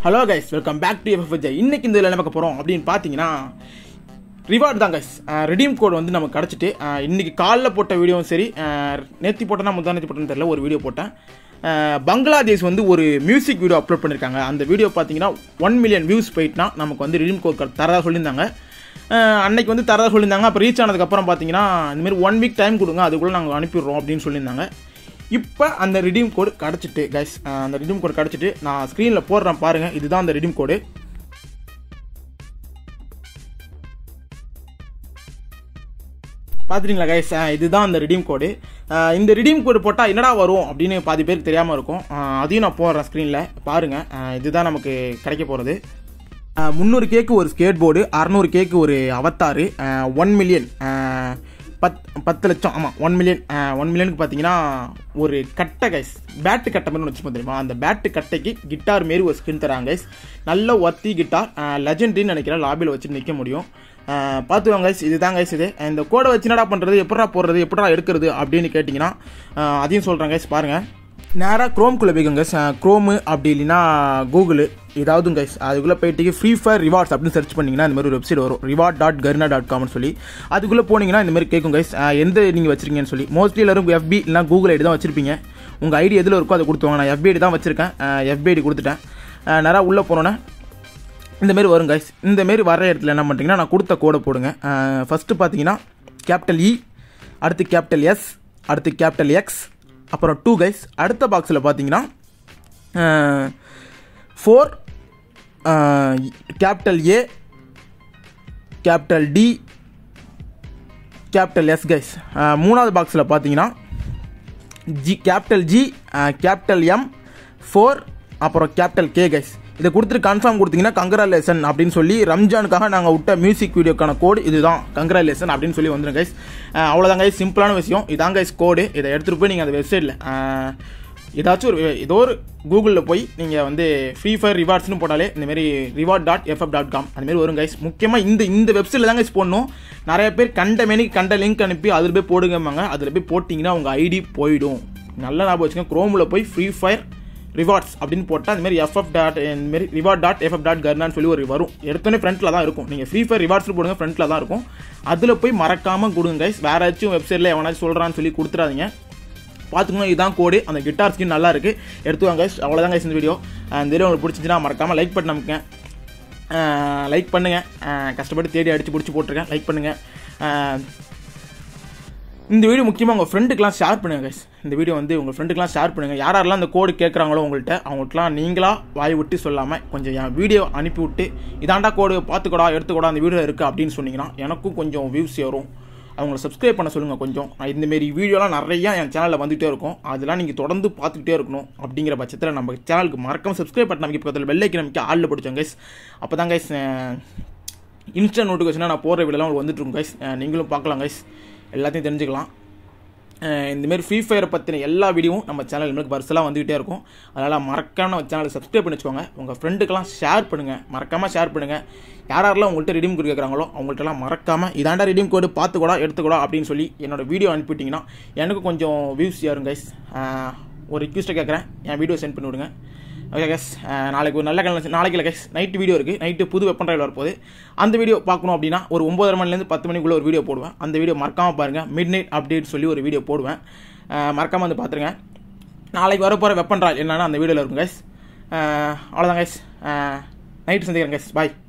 Hello guys welcome back to FF இன்னைக்கு இந்த இதில் என்ன பார்க்க போகிறோம் அப்படின்னு பார்த்தீங்கன்னா ரிவார்டு தான் கைஸ் ரெடீம் கோட் வந்து நமக்கு கிடச்சிட்டு அஹ், இன்னைக்கு காலைல போட்ட வீடியோவும் சரி நேத்தி போட்டேன்னா முந்தா நேத்தி போட்டேன்னு தெரியல ஒரு வீடியோ போட்டேன் அஹ், பங்களாதேஷ் வந்து ஒரு மியூசிக் வீடியோ அப்லோட் பண்ணியிருக்காங்க அந்த வீடியோ பார்த்தீங்கன்னா ஒன் மில்லியன் வியூஸ் போயிட்டுனா நமக்கு வந்து ரெடீம் கோட் தரதா சொல்லியிருந்தாங்க அஹ், அன்னைக்கு வந்து தரதா சொல்லியிருந்தாங்க அப்போ ரீச் ஆனதுக்கப்புறம் பார்த்தீங்கன்னா இந்தமாரி ஒன் வீக் டைம் கொடுங்க அதுக்குள்ளே நாங்கள் அனுப்பிடுறோம் அப்படின்னு சொல்லியிருந்தாங்க இப்போ அந்த ரிடீம் கோடு கிடச்சிட்டு கைஸ் அந்த ரிடீம் கோடு கிடச்சிட்டு நான் ஸ்க்ரீனில் போடுறேன் பாருங்கள் இதுதான் அந்த ரிடீம் கோடு பார்த்துட்டீங்களா கைஸ் இதுதான் அந்த ரிடீம் கோடு இந்த ரிடீம் கோடு போட்டால் என்னடா வரும் அப்படின்னு பாதி பேருக்கு தெரியாமல் இருக்கும் அஹ், அதையும் நான் போடுறேன் ஸ்க்ரீனில் பாருங்கள் அஹ், இதுதான் நமக்கு கிடைக்க போகிறது முந்நூறு கேக்கு ஒரு ஸ்கேட் போர்டு அறநூறு கேக்கு ஒரு அவத்தாறு ஒன் மில்லியன் பத் பத்து லட்சம் ஆமாம் ஒன் மில்லியன் ஒன் மில்லியனுக்கு பார்த்தீங்கன்னா ஒரு கட்டை கைஸ் பேட்டு கட்டை மாதிரி வச்சுப்போம் தெரியுமா அந்த பேட்டு கட்டைக்கு கிட்டார் மாரி ஒரு ஸ்கின் தராங்க கைஸ் நல்ல ஒத்தி கிட்டார் லெஜெண்ட்னு நினைக்கிறேன் லாபியில் வச்சு நிற்க முடியும் பார்த்துவாங்க கைஸ் இதுதான் கைஸ் இது இந்த கோடை வச்சு என்னடா பண்ணுறது எப்படா போடுறது எப்படா எடுக்கிறது அப்படின்னு கேட்டிங்கன்னா அஹ், அதையும் சொல்கிறேன் கைஸ் பாருங்கள் நேராக க்ரோம்குள்ளே போய்க்கோங்க க்ரோமு அப்படி இல்லைன்னா கூகுள் ஏதாவது கைஸ் அதுக்குள்ளே போயிட்டு ஃப்ரீ ஃபயர் ரிவார்ட்ஸ் அப்படின்னு சர்ச் பண்ணிங்கன்னா இந்த மாதிரி ஒரு வெப்சைட் வரும் ரிவார்ட் டாட் கர்னா டாட் காம்னு சொல்லி அதுக்குள்ளே போனீங்கன்னா இந்த மாதிரி கேட்கும் கைஸ் எந்த நீங்கள் வச்சிருக்கீங்கன்னு சொல்லி மோஸ்ட்லி எல்லாரும் எஃபி இல்லைனா கூகுள் ஐடி தான் வச்சிருப்பீங்க உங்கள் ஐடி எதில் இருக்கோ அதை கொடுத்துவாங்க நான் எஃபி ஐடி தான் வச்சிருக்கேன் எஃபி ஐடி கொடுத்துட்டேன் அஹ், நேரா உள்ளே போனோன்னே இந்த மாரி வரும் கைஸ் இந்த மாரி வர இடத்துல என்ன பண்ணுறீங்கன்னா நான் கொடுத்த கோடை போடுங்க ஃபஸ்ட்டு பார்த்தீங்கன்னா கேபிட்டல் இ அடுத்து கேபிட்டல் எஸ் அடுத்து கேபிட்டல் எக்ஸ் அப்புறம் டூ கைஸ் அடுத்த பாக்ஸில் பார்த்தீங்கன்னா four capital A capital D capital S guys மூணாவது பாக்ஸில் பார்த்தீங்கன்னா G capital G capital M four அப்புறம் கேபிட்டல் கே கைஸ் இதை கொடுத்துட்டு கன்ஃபார்ம் கொடுத்தீங்கன்னா கங்க்ராலேஷன் அப்படின்னு சொல்லி ரம்ஜானுக்காக நாங்கள் விட்ட மியூசிக் வீடியோக்கான கோடு இதுதான் கங்க்ராலேஷன் அப்படின்னு சொல்லி வந்துடும் கைஸ் அவ்வளோதான் கைஸ் சிம்பிளான விஷயம் இதான் கைஸ் கோடு இதை எடுத்துகிட்டு போய் நீங்கள் அந்த வெப்சைட்டில் ஏதாச்சும் ஒரு ஏதோ ஒரு கூகுளில் போய் நீங்கள் வந்து ஃப்ரீ ஃபயர் ரிவார்ட்ஸ்னு போட்டாலே இந்தமாரி reward dot FF dot com அதுமாரி வரும் கைஸ் முக்கியமாக இந்த இந்த வெப்சைட்டில் தான் கைஸ் போடணும் நிறைய பேர் கண்ட மேனிக்கு கண்ட லிங்க் அனுப்பி அதில் போய் போடுங்கம்பாங்க அதில் போய் போட்டிங்கன்னா உங்கள் ஐடி போயிடும் நல்லா ஞாபகம் வச்சுக்கோங்க க்ரோமில் போய் ஃப்ரீ ஃபயர் ரிவார்ட்ஸ் அப்படின்னு போட்டால் அந்த மாதிரி எஃப்எஃப் டாட் இந்தமாரி ரிவார்ட் டாட் எஃப்எஃப் டாட் கர்னான்னு சொல்லி ஒரு வரும் எடுத்தோன்னே ஃப்ரண்ட்டில் தான் இருக்கும் நீங்கள் ஃப்ரீ ஃபயர் ரிவார்ட்ஸ் போடுங்க ஃப்ரண்ட்டில் தான் இருக்கும் அதில் போய் மறக்காமல் கொடுங்க கைஸ் வேறு ஏதாச்சும் வெப்சைட்டில் எவனாச்சும் சொல்கிறான்னு சொல்லி கொடுத்துறாதீங்க பார்த்துக்கோங்க இதுதான் கோடு அந்த கிட்டார் ஸ்கின் நல்லா இருக்குது எடுத்துவாங்க guys. அவ்வளோதான் கைஸ் இந்த வீடியோ இந்த வீடியோ உங்களுக்கு பிடிச்சிச்சுன்னா மறக்காமல் லைக் பண்ண நமக்கு லைக் பண்ணுங்கள் கஷ்டப்பட்டு தேடி அடித்து பிடிச்சி போட்டிருக்கேன் லைக் பண்ணுங்கள் இந்த வீடியோ முக்கியமாக உங்கள் ஃப்ரெண்டுக்கெலாம் ஷேர் பண்ணுங்கள் கைஸ் இந்த வீடியோ வந்து உங்கள் ஃப்ரெண்டுக்கெலாம் ஷேர் பண்ணுங்கள் யார் யாரெல்லாம் இந்த கோடு கேட்குறாங்களோ உங்கள்கிட்ட அவங்கள்ட்டலாம் நீங்களா வாய் விட்டு சொல்லாமல் கொஞ்சம் என் வீடியோ அனுப்பி விட்டு இதாண்டா கோடு பார்த்துக்கூடா எடுத்துக்கூடா அந்த வீடியோ இருக்குது அப்படின்னு சொன்னீங்கன்னா எனக்கும் கொஞ்சம் வியூஸ் ஏறும் அவங்கள சப்ஸ்கிரைப் பண்ண சொல்லுங்கள் கொஞ்சம் நான் இந்தமாரி வீடியோலாம் நிறையா என் சேனலில் வந்துகிட்டே இருக்கும் அதெல்லாம் நீங்கள் தொடர்ந்து பார்த்துக்கிட்டே இருக்கணும் அப்படிங்கிற பட்சத்தில் நம்ம சேனலுக்கு மறக்காம சப்ஸ்கிரைப் பண்ண நமக்கு பக்கத்தில் வெள்ளைக்கு நமக்கு ஆளில் பிடிச்சோம் கைஸ் அப்போ தான் கைஸ் இன்ஸ்டன்ட் நோட்டிஃபிகேஷனாக நான் போகிற வீடியோலாம் உங்களுக்கு வந்துட்டு இருக்கும் கைஸ் நீங்களும் பார்க்கலாம் கைஸ் எல்லாத்தையும் தெரிஞ்சுக்கலாம் அஹ் இந்தமாரி ஃப்ரீ ஃபயரை பற்றின எல்லா வீடியோவும் நம்ம சேனல் நம்மளுக்கு வருஷலாம் வந்துகிட்டே இருக்கும் அதனால் மறக்காம நம்ம சேனலை சப்ஸ்கிரைப் பண்ணி வச்சுக்கோங்க உங்கள் ஃப்ரெண்டுக்கெல்லாம் ஷேர் பண்ணுங்கள் மறக்காமல் ஷேர் பண்ணுங்கள் யார் யாரெல்லாம் உங்கள்கிட்ட ரெடீம் கோடு கேட்குறாங்களோ அவங்கள்ட்டலாம் மறக்காமல் இதாண்டா ரெடீம் கோடு பார்த்துக்கூடா எடுத்துக்கூடா அப்படின்னு சொல்லி என்னோட வீடியோ அனுப்பிவிட்டிங்கன்னா எனக்கு கொஞ்சம் வியூஸ் ஏறும் கைஸ் ஒரு ரிக்வஸ்ட்டை கேட்குறேன் என் வீடியோ சென்ட் பண்ணி விடுங்க ஓகே கேஸ் நாளைக்கு ஒரு நல்ல கலர் நாளைக்கு இல்லை கேஸ் நைட்டு வீடியோ இருக்குது நைட்டு புது வெப்பன் ட்ரைவ் வரப்போகுது அந்த வீடியோ பார்க்கணும் அப்படின்னா ஒரு ஒம்பதரை மணிலேருந்து பத்து மணிக்குள்ளே ஒரு வீடியோ போடுவேன் அந்த வீடியோ மறக்காமல் பாருங்கள் மிட் நைட் அப்டேட் சொல்லி ஒரு வீடியோ போடுவேன் மறக்காமல் வந்து பார்த்துருங்க நாளைக்கு வரப்போகிற வெப்பன் ட்ராயல் என்னன்னா அந்த வீடியோவில் இருக்கும் கைஸ் அவ்வளோதான் கைஸ் நைட்டு சந்திக்கிறேன் கைஸ் பாய்